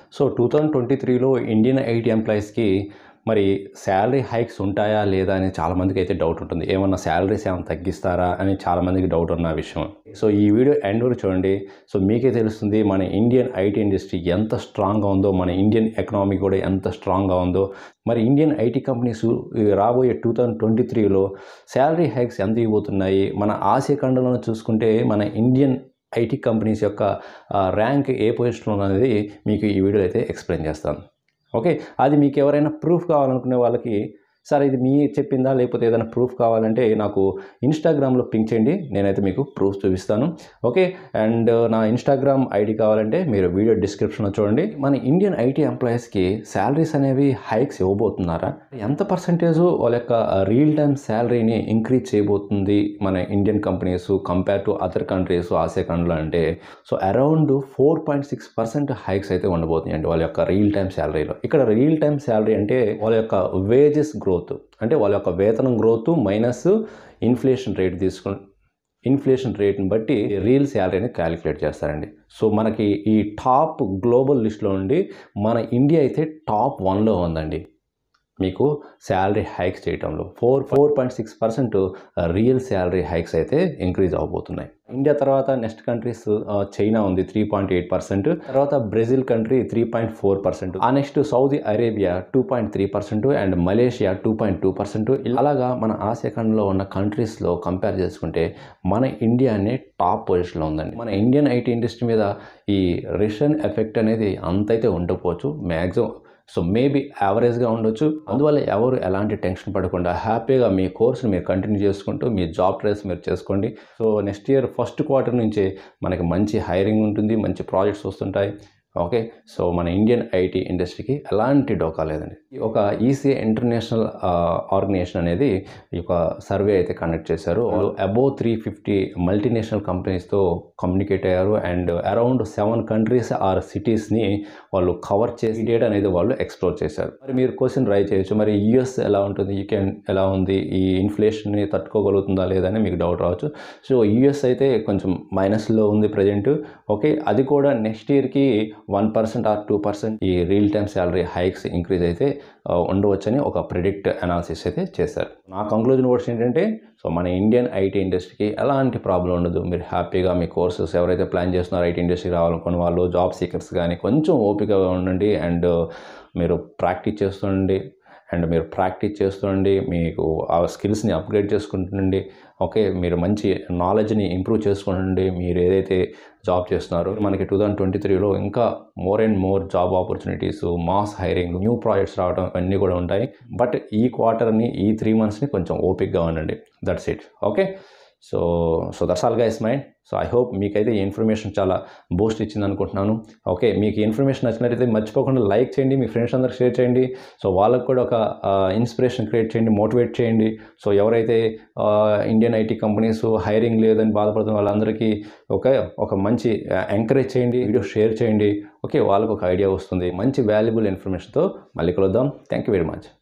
so two thousand twenty త్రీలో Indian IT ఎంప్లాయీస్కి మరి శాలరీ హైక్స్ ఉంటాయా లేదా అని చాలామందికి అయితే డౌట్ ఉంటుంది ఏమన్నా శాలరీస్ ఏమైనా తగ్గిస్తారా అని చాలామందికి డౌట్ ఉన్న విషయం సో ఈ వీడియో ఎండ్ వరకు చూడండి సో మీకే తెలుస్తుంది మన ఇండియన్ ఐటీ ఇండస్ట్రీ ఎంత స్ట్రాంగ్గా ఉందో మన ఇండియన్ ఎకనామీ కూడా ఎంత స్ట్రాంగ్గా ఉందో మరి ఇండియన్ ఐటీ కంపెనీస్ రాబోయే టూ థౌజండ్ ట్వంటీ త్రీలో శాలరీ హైక్స్ ఎంత ఇవ్వబోతున్నాయి మన ఆసియా ఖండంలో చూసుకుంటే మన ఇండియన్ ఐటీ కంపెనీస్ యొక్క ర్యాంక్ ఏ పొజిషన్లో అనేది మీకు ఈ వీడియో అయితే ఎక్స్ప్లెయిన్ చేస్తాను ఓకే అది మీకు ఎవరైనా ప్రూఫ్ కావాలనుకునే వాళ్ళకి సార్ ఇది మీ చెప్పిందా లేకపోతే ఏదైనా ప్రూఫ్ కావాలంటే నాకు ఇన్స్టాగ్రామ్లో పింక్ చేయండి నేనైతే మీకు ప్రూఫ్ చూపిస్తాను ఓకే అండ్ నా ఇన్స్టాగ్రామ్ ఐడి కావాలంటే మీరు వీడియో డిస్క్రిప్షన్లో చూడండి మన ఇండియన్ ఐటీ ఎంప్లాయీస్కి శాలరీస్ అనేవి హైక్స్ ఇవ్వబోతున్నారా ఎంత పర్సంటేజ్ వాళ్ళ యొక్క రియల్ టైమ్ శాలరీని ఇంక్రీజ్ చేయబోతుంది మన Indian companies compare to other countries Asia కంట్రీలో అంటే so around four point six percent hikes అయితే ఉండబోతున్నాయండి వాళ్ళ యొక్క రియల్ టైమ్ శాలరీలో ఇక్కడ రియల్ టైమ్ శాలరీ అంటే వాళ్ళ యొక్క వేజెస్ గ్రోత్ అంటే వాళ్ళ యొక్క వేతనం గ్రోత్ మైనస్ ఇన్ఫ్లేషన్ రేట్ తీసుకుని ఇన్ఫ్లేషన్ రేట్ని బట్టి రియల్ శాలరీని క్యాలిక్యులేట్ చేస్తారండి సో మనకి ఈ టాప్ గ్లోబల్ లిస్ట్లో ఉండి మన ఇండియా అయితే టాప్ వన్లో ఉందండి మీకు శాలరీ హైక్స్ చేయటంలో four four point six percent real salary hikes అయితే ఇంక్రీజ్ అవబోతున్నాయి ఇండియా తర్వాత నెక్స్ట్ కంట్రీస్ చైనా ఉంది త్రీ పాయింట్ ఎయిట్ పర్సెంట్ తర్వాత Brazil country three point four percent ఆ next Saudi Arabia two point three percent and Malaysia two point two percent అలాగా మన Asia ఖండంలో ఉన్న కంట్రీస్లో కంపేర్ చేసుకుంటే మన ఇండియానే టాప్ పొజిషన్లో ఉందండి మన ఇండియన్ ఐటీ ఇండస్ట్రీ మీద ఈ రిషన్ ఎఫెక్ట్ అనేది అంతైతే ఉండకపోవచ్చు మ్యాక్సిమం సో మేబీ యావరేజ్గా ఉండొచ్చు అందువల్ల ఎవరు ఎలాంటి టెన్షన్ పడకుండా హ్యాపీగా మీ కోర్స్ని మీరు కంటిన్యూ చేసుకుంటూ మీ జాబ్ ట్రేస్ మీరు చేసుకోండి so next year first quarter నుంచి మనకి మంచి హైరింగ్ ఉంటుంది మంచి ప్రాజెక్ట్స్ వస్తుంటాయి ఓకే సో మన ఇండియన్ ఐటీ ఇండస్ట్రీకి ఎలాంటి డోకా లేదండి ఒక ఈసీ ఇంటర్నేషనల్ ఆర్గనైజేషన్ అనేది ఈ యొక్క సర్వే అయితే కండక్ట్ చేశారు వాళ్ళు అబోవ్ త్రీ ఫిఫ్టీ మల్టీనేషనల్ కంపెనీస్తో కమ్యూనికేట్ అయ్యారు and around seven countries or సిటీస్ని వాళ్ళు కవర్ చేసి డేటా అనేది వాళ్ళు ఎక్స్ప్లోర్ చేశారు మరి మీరు క్వశ్చన్ రైజ్ చేయొచ్చు మరి యుఎస్ ఎలా ఉంటుంది యూకెన్ ఎలా ఉంది ఈ ఇన్ఫ్లేషన్ని తట్టుకోగలుగుతుందా లేదని మీకు డౌట్ రావచ్చు సో యుఎస్ అయితే కొంచెం మైనస్లో ఉంది ప్రజెంట్ ఓకే అది కూడా నెక్స్ట్ ఇయర్కి one percent or two percent ఈ real time salary hikes increase అయితే ఆ, ఉండవచ్చని ఒక ప్రిడిక్ట్ అనాలిసిస్ అయితే చేశారు నా కంక్లూజన్ వర్డ్స్ ఏంటంటే సో మన ఇండియన్ ఐటీ ఇండస్ట్రీకి ఎలాంటి ప్రాబ్లం ఉండదు మీరు హ్యాపీగా మీ కోర్సెస్ ఎవరైతే ప్లాన్ చేస్తున్నారో ఐటీ ఇండస్ట్రీకి రావాలనుకున్న వాళ్ళు జాబ్ సీకర్స్ కానీ కొంచెం ఓపికగా ఉండండి అండ్ మీరు ప్రాక్టీస్ చేస్తుండండి అండ్ మీరు ప్రాక్టీస్ చేస్తుండండి మీకు ఆ స్కిల్స్ని అప్గ్రేడ్ చేసుకుంటుండండి ఓకే మీరు మంచి నాలెడ్జ్ని ఇంప్రూవ్ చేసుకుంటుండండి మీరు ఏదైతే జాబ్ చేస్తున్నారో మనకి టూ థౌజండ్ ట్వంటీ త్రీలో ఇంకా more and more job opportunities mass hiring new projects రావడం అన్నీ కూడా ఉంటాయి బట్ ఈ క్వార్టర్ని ఈ త్రీ మంత్స్ని కొంచెం ఓపిక్గా ఉండండి that's it okay so so that's all guys mind so I hope మీకైతే ఈ ఇన్ఫర్మేషన్ చాలా బూస్ట్ ఇచ్చింది అనుకుంటున్నాను ఓకే మీకు ఈ ఇన్ఫర్మేషన్ నచ్చినట్లయితే మర్చిపోకుండా లైక్ చేయండి మీ ఫ్రెండ్స్ అందరికి షేర్ చేయండి సో వాళ్ళకు కూడా ఒక ఇన్స్పిరేషన్ క్రియేట్ చేయండి మోటివేట్ చేయండి సో ఎవరైతే ఇండియన్ ఐటీ కంపెనీస్ హైరింగ్ లేదని బాధపడుతున్న వాళ్ళందరికీ ఒక ఒక మంచి ఎంకరేజ్ చేయండి వీడియో షేర్ చేయండి ఓకే వాళ్ళకు ఒక ఐడియా వస్తుంది మంచి వాల్యుబుల్ ఇన్ఫర్మేషన్తో మళ్ళీ కలుద్దాం థ్యాంక్ యూ వెరీ మచ్